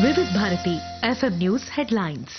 వివిధ Bharati FM news headlines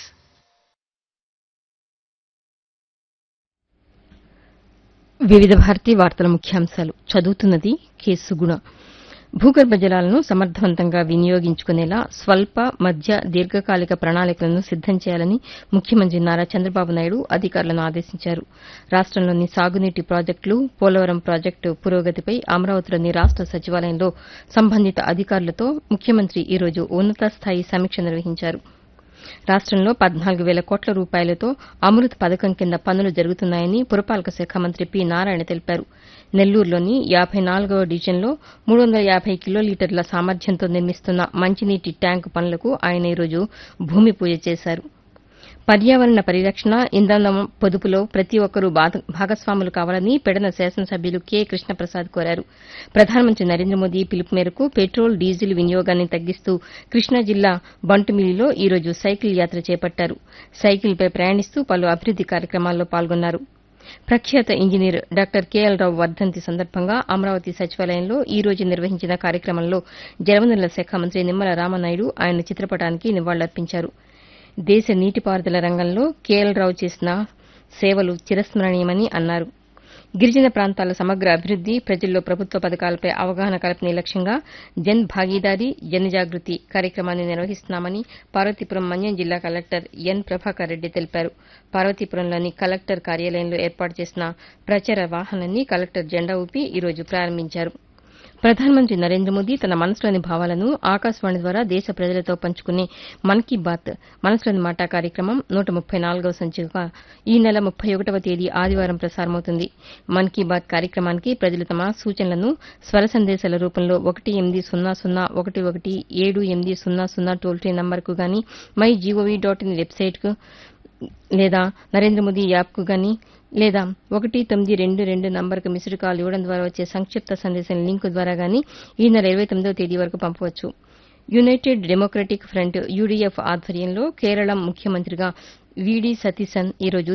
వివిధ భారతి వార్తల ముఖ్యాంశాలు చదువుతున్నది కె సుగుణ భూగర్భ జలాలను సమర్థవంతంగా వినియోగించుకునేలా స్వల్ప మధ్య దీర్ఘకాలిక ప్రణాళికలను సిద్దం చేయాలని ముఖ్యమంత్రి నారా చంద్రబాబు నాయుడు అధికారులను ఆదేశించారు రాష్టంలోని సాగునీటి ప్రాజెక్టులు పోలవరం ప్రాజెక్టు పురోగతిపై అమరావతిలోని రాష్ట సచివాలయంలో సంబంధిత అధికారులతో ముఖ్యమంత్రి ఈ రోజు ఉన్నతస్థాయి సమీక్ష నిర్వహించారు రాష్టంలో పద్నాలుగు వేల కోట్ల రూపాయలతో అమృత్ పథకం కింద పనులు జరుగుతున్నాయని పురపాలక శాఖ మంత్రి పి నారాయణ తెలిపారు నెల్లూరులోని యాబై నాలుగవ డివిజన్లో మూడు వందల యాబై కిలోలీటర్ల సామర్థ్యంతో నిర్మిస్తున్న మంచినీటి ట్యాంకు పనులకు ఆయన ఈరోజు భూమి పూజ చేశారు పర్యావరణ పరిరక్షణ ఇంధనం పొదుపులో ప్రతి ఒక్కరూ బాధ- భాగస్వాములు కావాలని పెడన శాసనసభ్యులు కె కృష్ణప్రసాద్ కోరారు ప్రధానమంత్రి నరేంద్ర మోదీ పిలుపు మేరకు పెట్రోల్ డీజిల్ వినియోగాన్ని తగ్గిస్తూ కృష్ణా జిల్లా బంటుమిల్లిలో ఈ రోజు సైకిల్ యాత్ర చేపట్టారు సైకిల్పై ప్రయాణిస్తూ పలు అభివృద్ది కార్యక్రమాల్లో పాల్గొన్నారు ప్రఖ్యాత ఇంజనీర్ డాక్టర్ కెఎల్ రావు వర్ధంతి సందర్భంగా అమరావతి సచివాలయంలో ఈ రోజు నిర్వహించిన కార్యక్రమంలో జలవనరుల శాఖ మంత్రి నిమ్మల రామనాయుడు ఆయన చిత్రపటానికి నివాళులర్పించారు దేశ నీటిపారుదల రంగంలో కేఎల్ రావు చేసిన సేవలు చిరస్మరణీయమని అన్నారు గిరిజన ప్రాంతాల సమగ్ర అభివృద్ది ప్రజల్లో ప్రభుత్వ పథకాలపై అవగాహన కల్పనే లక్ష్యంగా జన్ భాగీదారీ జన జాగృతి కార్యక్రమాన్ని నిర్వహిస్తున్నామని పార్వతీపురం మన్యం జిల్లా కలెక్టర్ ఎన్ ప్రభాకర్ రెడ్డి తెలిపారు పార్వతీపురంలోని కలెక్టర్ కార్యాలయంలో ఏర్పాటు చేసిన ప్రచార వాహనాన్ని కలెక్టర్ జెండా ఊపి ఈ రోజు ప్రారంభించారు ప్రధానమంత్రి నరేంద్ర మోదీ తన మనసులోని భావాలను ఆకాశవాణి ద్వారా దేశ ప్రజలతో పంచుకునే మన్ కీ బాత్ మనసులోని మాట కార్యక్రమం నూట ముప్పై నాలుగవ సంచిక ఈ నెల ముప్పై ఒకటవ తేదీ ఆదివారం ప్రసారమవుతుంది మన్ కీ బాత్ కార్యక్రమానికి ప్రజలు తమ సూచనలను స్వర సందేశాల రూపంలో ఒకటి ఎనిమిది సున్నా సున్నా ఒకటి ఒకటి ఏడు ఎనిమిది సున్నా సున్నా టోల్ ఫ్రీ నంబర్కు గాని మై జీఓవీ డాట్ ఇన్ వెబ్సైట్కు లేదా నరేంద్ర మోదీ యాప్కు గాని లేదా ఒకటి తొమ్మిది రెండు రెండు నంబర్కు మిస్డ్ కాల్ ఇవ్వడం ద్వారా వచ్చే సంక్షిప్త సందేశం లింకు ద్వారా గాని ఈ నెల ఇరవై తొమ్మిదవ తేదీ వరకు పంపవచ్చు యునైటెడ్ డెమోక్రటిక్ ఫ్రంట్ యూడీఎఫ్ ఆధ్వర్యంలో కేరళ ముఖ్యమంత్రిగా వీడీ సతీసన్ ఈ రోజు